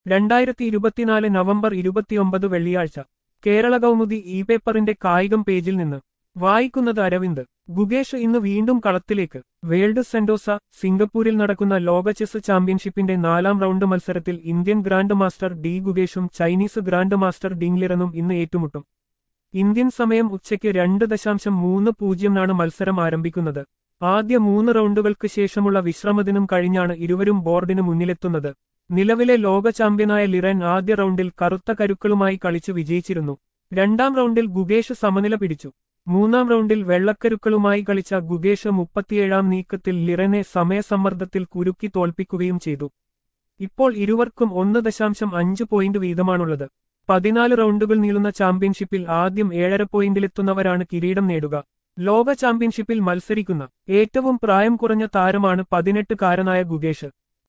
രണ്ടായിരത്തി ഇരുപത്തിനാല് നവംബർ ഇരുപത്തിയൊമ്പത് വെള്ളിയാഴ്ച കേരള കൗമുദി ഇ പേപ്പറിന്റെ കായികം പേജിൽ നിന്ന് വായിക്കുന്നത് അരവിന്ദ് ഗുഗേഷ് ഇന്ന് വീണ്ടും കളത്തിലേക്ക് വേൾഡ് സെന്റോസ സിംഗപ്പൂരിൽ നടക്കുന്ന ലോക ചെസ് ചാമ്പ്യൻഷിപ്പിന്റെ നാലാം റൗണ്ട് മത്സരത്തിൽ ഇന്ത്യൻ ഗ്രാൻഡ് മാസ്റ്റർ ഡി ഗുഗേഷും ചൈനീസ് ഗ്രാൻഡ് മാസ്റ്റർ ഡിംഗ്ലിറനും ഇന്ന് ഏറ്റുമുട്ടും ഇന്ത്യൻ സമയം ഉച്ചയ്ക്ക് രണ്ട് ദശാംശം മൂന്ന് പൂജ്യംനാണ് മത്സരം ആരംഭിക്കുന്നത് ആദ്യ മൂന്ന് റൗണ്ടുകൾക്ക് ശേഷമുള്ള വിശ്രമദിനം കഴിഞ്ഞാണ് ഇരുവരും ബോർഡിന് മുന്നിലെത്തുന്നത് നിലവിലെ ലോക ചാമ്പ്യനായ ലിറൻ ആദ്യ റൗണ്ടിൽ കറുത്ത കരുക്കളുമായി കളിച്ച് വിജയിച്ചിരുന്നു രണ്ടാം റൗണ്ടിൽ ഗുഗേഷ് സമനില പിടിച്ചു മൂന്നാം റൗണ്ടിൽ വെള്ളക്കരുക്കളുമായി കളിച്ച ഗുഗേഷ് മുപ്പത്തിയേഴാം നീക്കത്തിൽ ലിറനെ സമയസമ്മർദ്ദത്തിൽ കുരുക്കി തോൽപ്പിക്കുകയും ചെയ്തു ഇപ്പോൾ ഇരുവർക്കും ഒന്ന് ദശാംശം അഞ്ച് പോയിന്റ് വീതമാണുള്ളത് പതിനാല് റൗണ്ടുകൾ നീളുന്ന ചാമ്പ്യൻഷിപ്പിൽ ആദ്യം ഏഴര പോയിന്റിലെത്തുന്നവരാണ് കിരീടം നേടുക ലോക ചാമ്പ്യൻഷിപ്പിൽ മത്സരിക്കുന്ന ഏറ്റവും പ്രായം കുറഞ്ഞ താരമാണ് പതിനെട്ടുകാരനായ ഗുഗേഷ്